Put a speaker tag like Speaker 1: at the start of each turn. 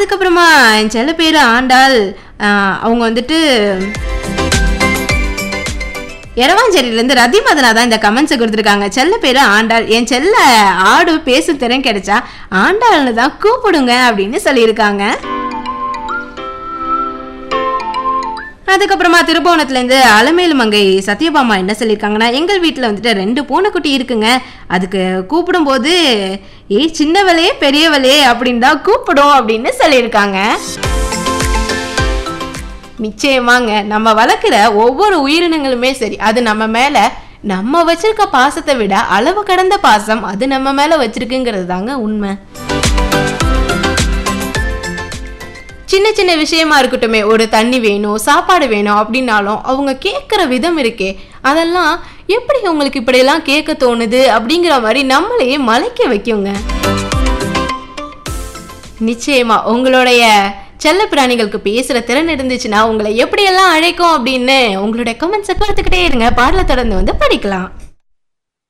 Speaker 1: அதுக்கப்புறமா என் செல்ல பேர் ஆண்டாள் ஆஹ் அவங்க வந்துட்டு எரவாஞ்சேரியிலேருந்து ரதி மதனா தான் இந்த கமெண்ட்ஸை கொடுத்துருக்காங்க செல்ல பேர் ஆண்டாள் என் செல்ல ஆடு பேசும் திறன் கிடைச்சா ஆண்டாள்னு தான் கூப்பிடுங்க அப்படின்னு சொல்லியிருக்காங்க அதுக்கப்புறமா திருபுவனத்துலேருந்து அலமேலு மங்கை சத்யபாமா என்ன சொல்லியிருக்காங்கன்னா எங்கள் வீட்டில் வந்துட்டு ரெண்டு பூனைக்குட்டி இருக்குங்க அதுக்கு கூப்பிடும்போது ஏய் சின்னவளே பெரியவளே அப்படின்னு தான் கூப்பிடும் அப்படின்னு சொல்லியிருக்காங்க நிச்சயமாங்க நம்ம வளர்க்குற ஒவ்வொரு உயிரினங்களுமே சரி அது நம்ம மேல நம்ம வச்சிருக்க பாசத்தை விட அளவு கடந்த பாசம் அது நம்ம மேல வச்சிருக்குங்கிறது தாங்க உண்மை சின்ன சின்ன விஷயமா இருக்கட்டுமே ஒரு தண்ணி வேணும் சாப்பாடு வேணும் அப்படின்னாலும் அவங்க கேட்குற விதம் இருக்கே அதெல்லாம் எப்படி உங்களுக்கு இப்படியெல்லாம் கேட்க தோணுது அப்படிங்கிற மாதிரி நம்மளையே மலைக்க வைக்குங்க நிச்சயமா உங்களுடைய செல்ல பிராணிகளுக்கு பேசுற திறன் இருந்துச்சுன்னா உங்களை எப்படியெல்லாம் அழைக்கும் அப்படின்னு உங்களுடைய கமெண்ட்ஸை பார்த்துக்கிட்டே இருங்க பாடலை தொடர்ந்து வந்து படிக்கலாம்